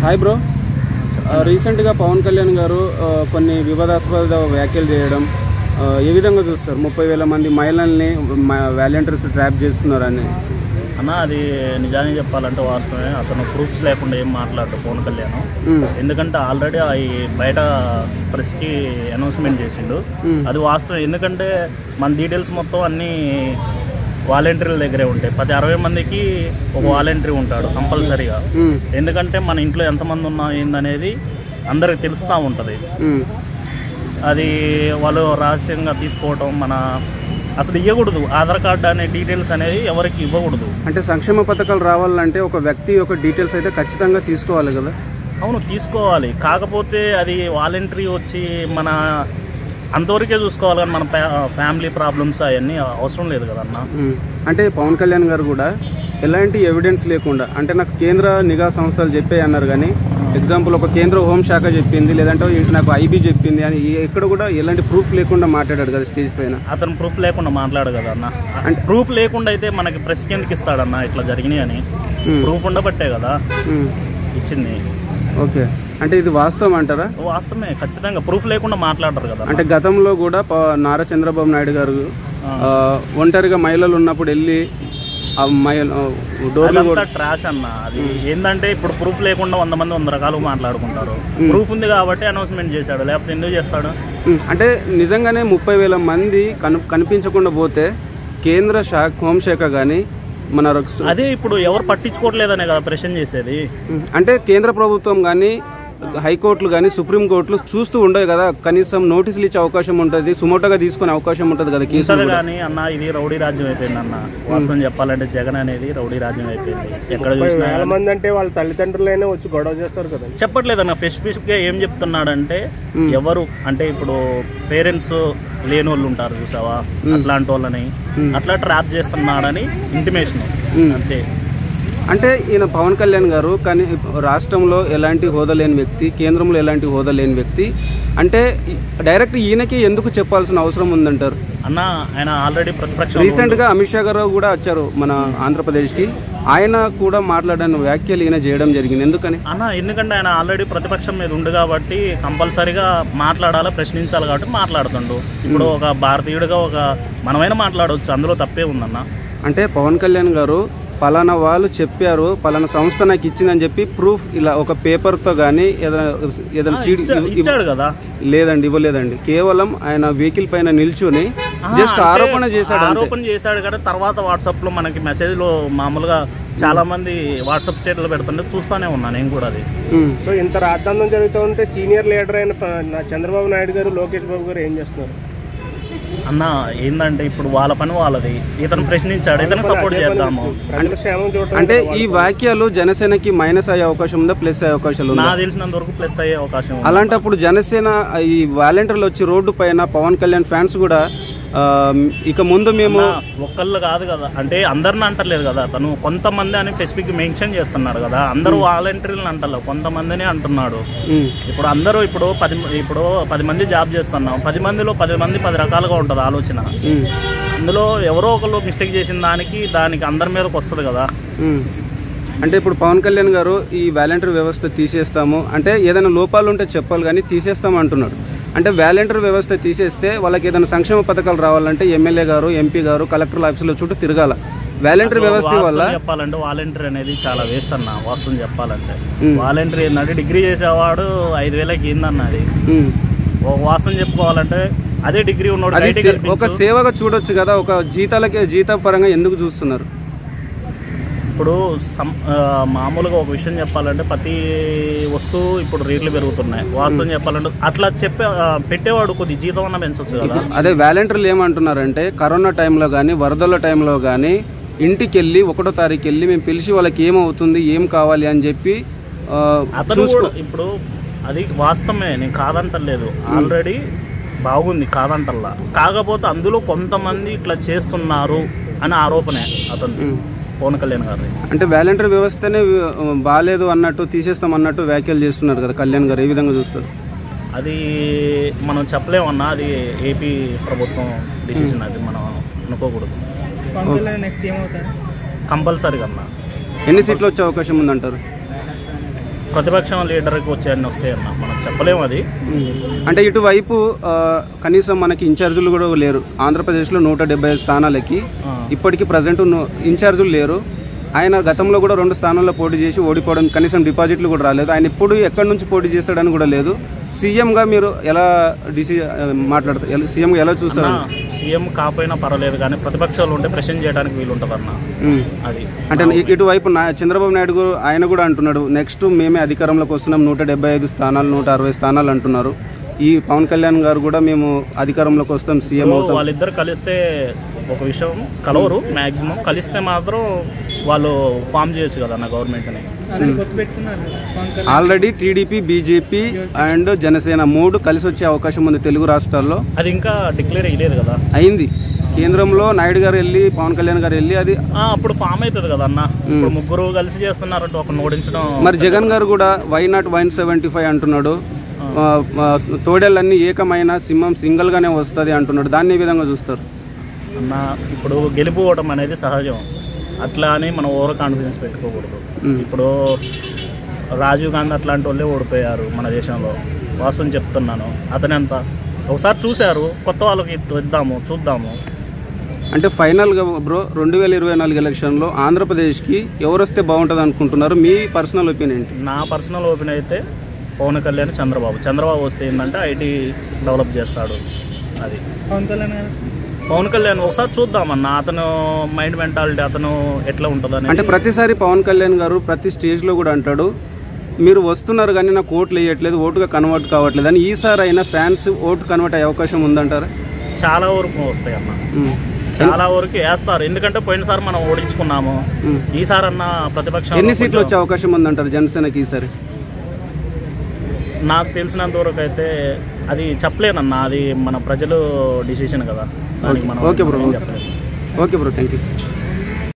Hi bro ఆ, రీసెంట్గా పవన్ కళ్యాణ్ గారు ఆ, కొన్ని వివాదాస్పద వ్యాఖ్యలు చేయడం ఆ, ఏ విధంగా చూస్తారు ముప్పై వేల మంది మహిళల్ని వాలంటీర్స్ ట్రాప్ చేస్తున్నారని అన్న అది నిజానికి చెప్పాలంటే వాస్తవమే అతను ప్రూఫ్స్ లేకుండా ఏం మాట్లాడదు పవన్ కళ్యాణ్ మ్మ్. ఎందుకంటే ఆల్రెడీ అవి బయట ప్రెస్కి అనౌన్స్మెంట్ చేసిండు మ్మ్. అది వాస్తవం ఎందుకంటే మన డీటెయిల్స్ మొత్తం అన్నీ వాలంటీర్ల దగ్గరే ఉంటాయి ప్రతి అరవై మందికి ఒక వాలంటీర్ ఉంటాడు కంపల్సరీగా మ్మ్. ఎందుకంటే మన ఇంట్లో ఎంతమంది ఉన్నా ఏందనేది అందరికి తెలుస్తూ ఉంటుంది మ్మ్. అది వాళ్ళు రహస్యంగా తీసుకోవటం మన అసలు ఇవ్వకూడదు ఆధార్ కార్డు అనే డీటెయిల్స్ అనేది ఎవరికి ఇవ్వకూడదు అంటే సంక్షేమ పథకాలు రావాలంటే ఒక వ్యక్తి యొక్క డీటెయిల్స్ అయితే ఖచ్చితంగా తీసుకోవాలి కదా అవును తీసుకోవాలి కాకపోతే అది వాలంటరీ వచ్చి మన అంతవరకే చూసుకోవాలి కానీ మన ఫ్యా- ఫ్యామిలీ ప్రాబ్లమ్స్ అవన్నీ అవసరం లేదు కదన్న మ్మ్. అంటే పవన్ కళ్యాణ్ గారు కూడా ఎలాంటి ఎవిడెన్స్ లేకుండా అంటే నాకు కేంద్ర నిఘా సంస్థలు చెప్పాయి అన్నారు కానీ ఎగ్జాంపుల్ ఒక కేంద్ర హోంశాఖ చెప్పింది లేదంటే నాకు ఐబీ చెప్పింది అని ఈ- ఎక్కడ కూడా ఎలాంటి ప్రూఫ్ లేకుండా మాట్లాడాడు కదా స్టేజ్ పైన అతను ప్రూఫ్ లేకుండా మాట్లాడు కదా అన్న ప్రూఫ్ లేకుండా అయితే మనకి ప్రెస్ కిందకి ఇస్తాడన్న ఇట్లా జరిగినాయి అని మ్మ్. ప్రూఫ్ ఉండబట్టే కదా మ్మ్. ఇచ్చింది ఓకే అంటే ఇది వాస్తవం అంటారా వాస్తవమే ఖచ్చితంగా ప్రూఫ్ లేకుండా మాట్లాడరు కదా అంటే గతంలో కూడా ప- నారా చంద్రబాబు నాయుడు గారు ఆ, ఒంటరిగా మహిళలు ఉన్నప్పుడు వెళ్ళి ఆ మహిళ డోర్లు అదంతా ట్రాష్ అన్న అది ఏంటంటే ఇప్పుడు ప్రూఫ్ లేకుండా వంద మంది వంద రకాలు మాట్లాడుకుంటారు ప్రూఫ్ ఉంది కాబట్టి అనౌన్స్మెంట్ చేశాడు లేకపోతే ఎందుకు చేస్తాడు ఉమ్, అంటే నిజంగానే ముప్పై వేల మంది కను కనిపించకుండా పోతే కేంద్ర శాఖ హోంశాఖ కానీ మన రక్ష- అదే ఇప్పుడు ఎవరు పట్టించుకోవట్లేదనే కదా ప్రశ్న చేసేది ఉమ్, అంటే కేంద్ర ప్రభుత్వం కానీ హైకోర్టులు కానీ సుప్రీంకోర్టులు చూస్తూ ఉండవు కదా కనీసం నోటీసులు ఇచ్చే అవకాశం ఉంటుంది సుమోటోగా తీసుకునే అవకాశం ఉంటుంది కదా కేసు ఉంటది కానీ అన్న ఇది రౌడీ రాజ్యం అయిపోయింది అన్న వాస్తవం చెప్పాలంటే జగన్ అనేది రౌడీ రాజ్యం అయిపోయింది ఎక్కడ చూసినా వేల మంది అంటే వాళ్ళ తల్లిదండ్రులైనా వచ్చి గొడవ చేస్తారు కదా చెప్పట్లేదన్న స్పెసిఫిక్ గా ఏం చెప్తున్నాడంటే ఎవరు అంటే ఇప్పుడు పేరెంట్స్ లేని వాళ్ళు ఉంటారు చూసావా అట్లాంటి వాళ్ళని అట్లా ట్రాప్ చేస్తున్నాడని ఇంటిమేషన్ అంతే అంటే ఈయన పవన్ కళ్యాణ్ గారు కానీ రాష్ట్రంలో ఎలాంటి హోదా లేని వ్యక్తి కేంద్రంలో ఎలాంటి హోదా లేని వ్యక్తి అంటే ఈ- డైరెక్ట్ ఈయనకి ఎందుకు చెప్పాల్సిన అవసరం ఉందంటారు అన్న ఆయన ఆల్రెడీ ప్రతిపక్షం రీసెంట్ గా అమిత్ షా గారు కూడా వచ్చారు మన ఆంధ్రప్రదేశ్ కి ఆయన కూడా మాట్లాడిన వ్యాఖ్యలు ఈయన చేయడం జరిగింది ఎందుకని అన్న ఎందుకంటే ఆయన ఆల్రెడీ ప్రతిపక్షం మీద ఉంది కాబట్టి కంపల్సరీగా మాట్లాడాలి ప్రశ్నించాలి కాబట్టి మాట్లాడుతుండు ఇప్పుడు ఒక భారతీయుడిగా ఒక మనమైనా మాట్లాడవచ్చు అందులో తప్పే ఉందన్న అంటే పవన్ కళ్యాణ్ గారు పలానా వాళ్ళు చెప్పారు పలానా సంస్థ నాకు ఇచ్చిందని చెప్పి ప్రూఫ్ ఇలా ఒక పేపర్తో కానీ ఏదైనా ఏదైనా సీడ్ ఇచ్చా- ఇచ్చాడు కదా లేదండి ఇవ్వలేదండి కేవలం ఆయన వెహికల్ పైన నిల్చుని జస్ట్ అంటే ఆరోపణ చేశాడు అంతే. ఆరోపణ చేశాడు కానీ తర్వాత వాట్సాప్ లో మనకి మెసేజ్ లో మామూలుగా చాలా మంది వాట్సాప్ స్టేట్లో పెడుతుంటే చూస్తానే ఉన్నా నేను కూడా అది ఉమ్. సో ఇంత రాద్ధాంతం జరుగుతూ ఉంటే సీనియర్ లీడర్ అయిన ప- నా చంద్రబాబు నాయుడు గారు లోకేష్ బాబు గారు ఏం చేస్తున్నారు అన్న ఏందంటే ఇప్పుడు వాళ్ళ పని వాళ్ళది ఇతను ప్రశ్నించాడు ఇతను సపోర్ట్ చేద్దాము ప్రజల క్షేమం చూడటం అంటే ఈ వాక్యాలు జనసేనకి మైనస్ అయ్యే అవకాశం ఉందా ప్లస్ అయ్యే అవకాశాలు ఉందా నాకు తెలిసినంత వరకు ప్లస్ అయ్యే అవకాశం ఉంది అలాంటప్పుడు జనసేన ఈ వాలంటీర్లు వచ్చి రోడ్డు పైన పవన్ కళ్యాణ్ ఫ్యాన్స్ కూడా ఆ, ఇక ముందు మేము అన్న, ఒక్కళ్ళు కాదు కదా అంటే అందరిని అంటలేదు కదా తను కొంతమంది అని స్పెసిఫిక్ మెన్షన్ చేస్తున్నాడు కదా అందరూ వాలంటీర్లను అంటలేదు కొంతమందిని అంటున్నాడు ఉమ్, ఇప్పుడు అందరూ ఇప్పుడు పది ఇప్పుడు పది మంది జాబ్ చేస్తున్నాం పది మందిలో పది మంది పది రకాలుగా ఉంటుంది ఆలోచన ఉమ్, అందులో ఎవరో ఒకళ్ళు మిస్టేక్ చేసిన దానికి దానికి అందరి మీదకి వస్తుంది కదా ఉమ్. అంటే ఇప్పుడు పవన్ కళ్యాణ్ గారు ఈ వాలంటీర్ వ్యవస్థ తీసేస్తాము అంటే ఏదైనా లోపాలు ఉంటే చెప్పాలి కానీ తీసేస్తాము అంటున్నాడు అంటే వాలంటీర్ వ్యవస్థ తీసేస్తే వాళ్ళకి ఏదైనా సంక్షేమ పథకాలు రావాలంటే ఎమ్మెల్యే గారు ఎంపీ గారు కలెక్టర్ ఆఫీసులో చుట్టూ తిరగాల వాలంటీర్ వ్యవస్థ వల్ల వాస్తవం చెప్పాలంటే వాలంటీర్ అనేది చాలా వేస్ట్ అన్న వాస్తవం చెప్పాలంటే వాలంటీర్ ఏంటంటే డిగ్రీ చేసేవాడు ఐదు వేలకి ఏందన్న అది ఉమ్. ఒక వాస్తవం చెప్పుకోవాలంటే అదే డిగ్రీ ఉన్నోడు అది బయటికి సే- ఒక కనిపించు. సేవగా చూడొచ్చు కదా ఒక జీతాలకే జీత పరంగా ఎందుకు చూస్తున్నారు ఇప్పుడు సం- ఆ, మామూలుగా ఒక విషయం చెప్పాలంటే ప్రతి వస్తువు ఇప్పుడు రేట్లు పెరుగుతున్నాయి వాస్తవం చెప్పాలంటే అట్లా చెప్పే ఆ, పెట్టేవాడు కొద్ది జీతం అన్న పెంచవచ్చు కదా అదే వాలంటీర్లు ఏమంటున్నారంటే కరోనా టైంలో కానీ వరదల టైంలో కానీ ఇంటికి వెళ్ళి ఒకటో తారీఖు వెళ్ళి మేము పిలిచి వాళ్ళకి ఏమవుతుంది ఏం కావాలి అని చెప్పి ఆ, అతను కూడా ఇప్పుడు అది వాస్తవమే నేను కాదంటలేదు ఆల్రెడీ బాగుంది కాదంటల్లా కాకపోతే అందులో కొంతమంది ఇట్లా చేస్తున్నారు అని ఆరోపణే అతను పవన్ కళ్యాణ్ గారి అంటే వాలంటీర్ వ్యవస్థనే ఆ, బాగాలేదు అన్నట్టు తీసేస్తాం అన్నట్టు వ్యాఖ్యలు చేస్తున్నారు కదా కళ్యాణ్ గారు ఏ విధంగా చూస్తారు అది మనం చెప్పలేమన్నా అది ఏపీ ప్రభుత్వం డిసిషన్ అది మనం అనుకోకూడదు కంపల్సరీగా అన్నా ఎన్ని సీట్లు వచ్చే అవకాశం ఉందంటారు ప్రతిపక్షం లీడర్కి వచ్చాయని వస్తాయన్న మనం చెప్పలేము అది అంటే ఇటువైపు ఆ, కనీసం మనకి ఇన్ఛార్జీలు కూడా లేరు ఆంధ్రప్రదేశ్లో నూట డెబ్బై ఐదు స్థానాలకి ఆ. ఇప్పటికీ ప్రజెంట్ ఇన్ఛార్జీలు లేరు ఆయన గతంలో కూడా రెండు స్థానాల్లో పోటీ చేసి ఓడిపోవడం కనీసం డిపాజిట్లు కూడా రాలేదు ఆయన ఇప్పుడు ఎక్కడి నుంచి పోటీ చేస్తాడని కూడా లేదు సీఎంగా మీరు ఎలా డిసి మాట్లాడతారు ఎలా- సీఎంగా ఎలా చూస్తారు అన్న, సీఎం కాకపోయినా పర్వాలేదు కానీ ప్రతిపక్షాలు ఉంటే ప్రశ్న చేయడానికి వీలు ఉంటుంది అన్న ఉమ్. అది అంటే ఇ- ఇటువైపు నా చంద్రబాబు నాయుడు గారు ఆయన కూడా అంటున్నాడు నెక్స్ట్ మేమే అధికారంలోకి వస్తున్నాం నూట డెబ్బై ఐదు స్థానాలు నూట అరవై స్థానాలు అంటున్నారు ఈ పవన్ కళ్యాణ్ గారు కూడా మేము అధికారంలోకి వస్తాం సీఎం ఇప్పుడు అవుతాం వాళ్ళిద్దరు కలిస్తే ఒక విషయం కలవరు మ్యాక్సిమం కలిస్తే మాత్రం వాళ్ళు ఫామ్ చేయొచ్చు కదా నా గవర్నమెంట్ని already TDP BJP and Janasena మూడు కలిసి వచ్చే అవకాశం ఉంది తెలుగు రాష్ట్రాల్లో అది ఇంకా డిక్లేర్ అయ్యలేదు కదా అయింది కేంద్రంలో నాయుడు గారు వెళ్ళి పవన్ కళ్యాణ్ గారు వెళ్ళి అది ఆ, అప్పుడు ఫామ్ అవుతుంది కదా అన్న ఇప్పుడు ముగ్గురు కలిసి చేస్తున్నారంటే ఒకరిని ఓడించడం మరి జగన్ గారు కూడా why not one seventy five అంటున్నాడు ఆ, ఆ, తోడేళ్ళన్నీ ఏకమైన సింహం సింగిల్గానే వస్తుంది అంటున్నాడు దాన్ని ఏ విధంగా చూస్తారు అన్న ఇప్పుడు గెలుపు ఓవడం అనేది సహజం అట్లా అని మనం ఓవర్ కాన్ఫిడెన్స్ పెట్టుకోకూడదు మ్. ఇప్పుడు రాజీవ్ గాంధీ అట్లాంటి వాళ్ళే ఓడిపోయారు మన దేశంలో వాస్తవం చెప్తున్నాను అతను ఎంత ఒకసారి చూశారు కొత్త వాళ్ళకి ఇద్దాము చూద్దాము అంటే ఫైనల్గా బ్రో రెండు వేల ఇరవై నాలుగు ఎలక్షన్లో ఆంధ్రప్రదేశ్కి ఎవరు వస్తే బాగుంటుంది అనుకుంటున్నారు మీ పర్సనల్ ఒపీనియన్ ఏంటి నా పర్సనల్ ఓపెన్ అయితే పవన్ కళ్యాణ్ చంద్రబాబు చంద్రబాబు వస్తే ఏంటంటే ఐటీ డెవలప్ చేస్తాడు అది పవన్ కళ్యాణ్ ఒకసారి చూద్దామన్న అతను మైండ్ మెంటాలిటీ అతను ఎట్లా ఉంటుందని అంటే ప్రతిసారి పవన్ కళ్యాణ్ గారు ప్రతి స్టేజ్లో కూడా అంటాడు మీరు వస్తున్నారు కానీ నాకు ఓట్లు వేయట్లేదు ఓటుగా కన్వర్ట్ కావట్లేదు అని ఈసారి అయినా ఫ్యాన్స్ ఓటు కన్వర్ట్ అయ్యే అవకాశం ఉందంటారా చాలా వరకు వస్తాయి అన్న ఉమ్. చాలా వరకు వేస్తారు ఎందుకంటే పోయినసారి మనం ఓడించుకున్నాము ఉమ్. ఈసారి అన్న ప్రతిపక్షం ఎన్ని సీట్లు వచ్చే అవకాశం ఉందంటారు జనసేనకి ఈసారి నాకు తెలిసినంత వరకు అయితే అది చెప్పలేనన్న అది మన ప్రజలు డిసిషన్ కదా దానికి మనం ఓకే బ్రో ఏం చెప్పలేము ఓకే బ్రో థ్యాంక్ యూ